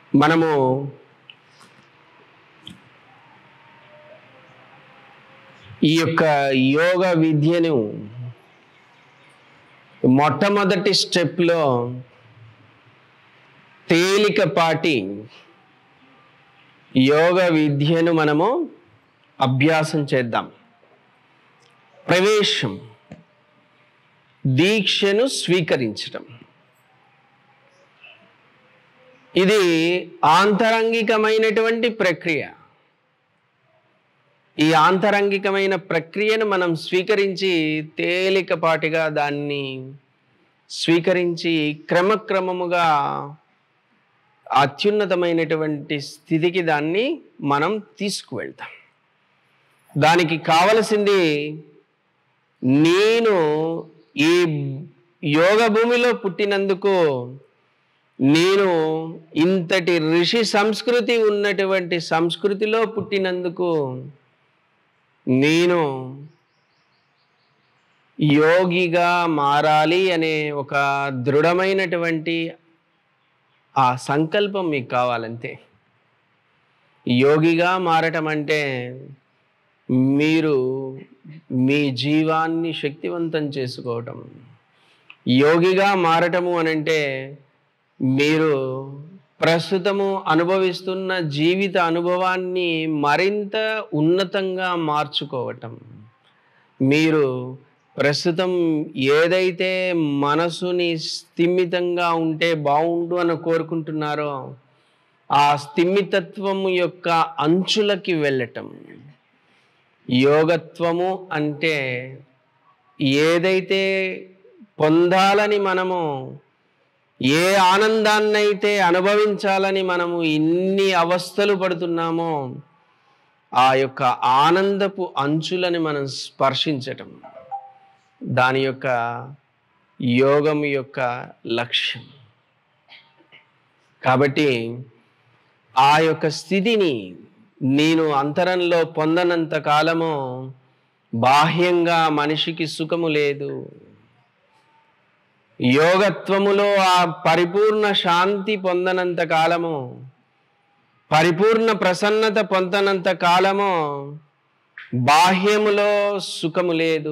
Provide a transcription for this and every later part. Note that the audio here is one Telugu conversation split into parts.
మనము ఈ యొక్క యోగ విద్యను మొట్టమొదటి స్టెప్లో తేలికపాటి యోగ విద్యను మనము అభ్యాసం చేద్దాం ప్రవేశం దీక్షను స్వీకరించడం ఇది ఆంతరంగికమైనటువంటి ప్రక్రియ ఈ ఆంతరంగికమైన ప్రక్రియను మనం స్వీకరించి తేలికపాటిగా దాన్ని స్వీకరించి క్రమక్రమముగా అత్యున్నతమైనటువంటి స్థితికి దాన్ని మనం తీసుకువెళ్తాం దానికి కావలసింది నేను ఈ యోగ భూమిలో పుట్టినందుకు నేను ఇంతటి ఋషి సంస్కృతి ఉన్నటువంటి సంస్కృతిలో పుట్టినందుకు నేను యోగిగా మారాలి అనే ఒక దృఢమైనటువంటి ఆ సంకల్పం మీకు కావాలంతే యోగిగా మారటం అంటే మీరు మీ జీవాన్ని శక్తివంతం చేసుకోవటం యోగిగా మారటము అనంటే మీరు ప్రస్తుతము అనుభవిస్తున్న జీవిత అనుభవాన్ని మరింత ఉన్నతంగా మార్చుకోవటం మీరు ప్రస్తుతం ఏదైతే మనసుని స్థిమితంగా ఉంటే బాగుండు అని కోరుకుంటున్నారో ఆ స్థిమితత్వము యొక్క అంచులకి వెళ్ళటం యోగత్వము అంటే ఏదైతే పొందాలని మనము ఏ ఆనందాన్నైతే అనుభవించాలని మనము ఇన్ని అవస్థలు పడుతున్నామో ఆ యొక్క ఆనందపు అంచులని మనం స్పర్శించటం దాని యొక్క యోగం యొక్క లక్ష్యం కాబట్టి ఆ యొక్క స్థితిని నేను అంతరంలో పొందనంత కాలము బాహ్యంగా మనిషికి సుఖము లేదు యోగత్వములో ఆ పరిపూర్ణ శాంతి పొందనంత కాలము పరిపూర్ణ ప్రసన్నత పొందనంత కాలము బాహ్యములో సుఖము లేదు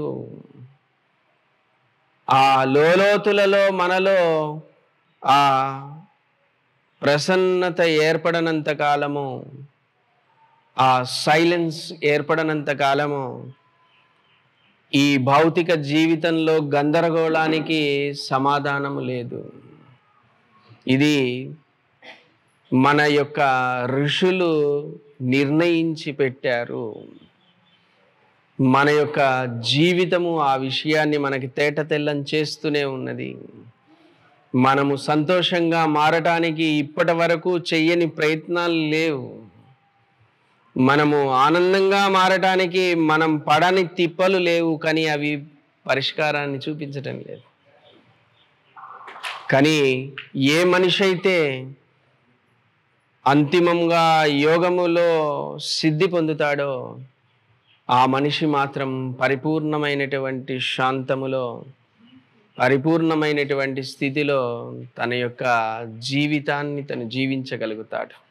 ఆ లోలోతులలో మనలో ఆ ప్రసన్నత ఏర్పడనంత కాలము ఆ సైలెన్స్ ఏర్పడనంత కాలము ఈ భౌతిక జీవితంలో గందరగోళానికి సమాధానము లేదు ఇది మన యొక్క ఋషులు నిర్ణయించి పెట్టారు మన యొక్క జీవితము ఆ విషయాన్ని మనకి తేట తెల్లం చేస్తూనే ఉన్నది మనము సంతోషంగా మారటానికి ఇప్పటి వరకు చెయ్యని ప్రయత్నాలు లేవు మనము ఆనందంగా మారటానికి మనం పడని తిప్పలు లేవు కానీ అవి పరిష్కారాన్ని చూపించటం లేదు కానీ ఏ మనిషి అయితే అంతిమంగా యోగములో సిద్ధి పొందుతాడో ఆ మనిషి మాత్రం పరిపూర్ణమైనటువంటి శాంతములో పరిపూర్ణమైనటువంటి స్థితిలో తన యొక్క జీవితాన్ని తను జీవించగలుగుతాడు